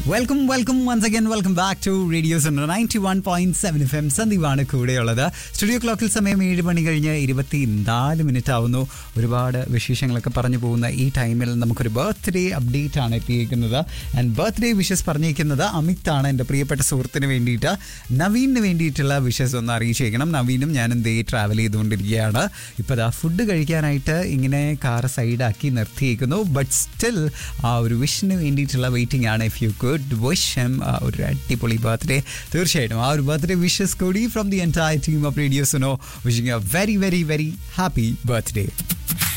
welcome welcome once again welcome back to radio centre ninety one point seven F M സന്ദീപാണ് കൂടെയുള്ളത് studio ക്ലോക്കിൽ സമയം ഏഴ് മണി കഴിഞ്ഞ് ഇരുപത്തി നാല് മിനിറ്റ് ആവുന്നു ഒരുപാട് വിശേഷങ്ങളൊക്കെ പറഞ്ഞു പോകുന്ന ഈ ടൈമിൽ നമുക്കൊരു ബർത്ത്ഡേ അപ്ഡേറ്റ് ആണ് എത്തിയിരിക്കുന്നത് ആൻഡ് ബർത്ത്ഡേ വിഷസ് പറഞ്ഞിരിക്കുന്നത് അമിത് ആണ് എൻ്റെ പ്രിയപ്പെട്ട സുഹൃത്തിന് വേണ്ടിയിട്ട് നവീനിന് വേണ്ടിയിട്ടുള്ള വിഷസ് ഒന്ന് അറിയിച്ചേക്കണം നവീനും ഞാനും ദേ ട്രാവൽ ചെയ്തുകൊണ്ടിരിക്കുകയാണ് ഇപ്പോൾ ദാ ഫുഡ് കഴിക്കാനായിട്ട് ഇങ്ങനെ കാർ സൈഡാക്കി നിർത്തിയേക്കുന്നു ബട്ട് സ്റ്റിൽ ആ ഒരു വിഷിന് വേണ്ടിയിട്ടുള്ള വെയിറ്റിംഗ് ആണ് if you good wish em ഒരു അടിപൊളി ബർത്ത്ഡേ തീർച്ചയായിട്ടും ആ ഒരു ബർത്ത്ഡേ വിഷസ് കൂടി from the entire team of റേഡിയോസിനോ wishing a very very very happy birthday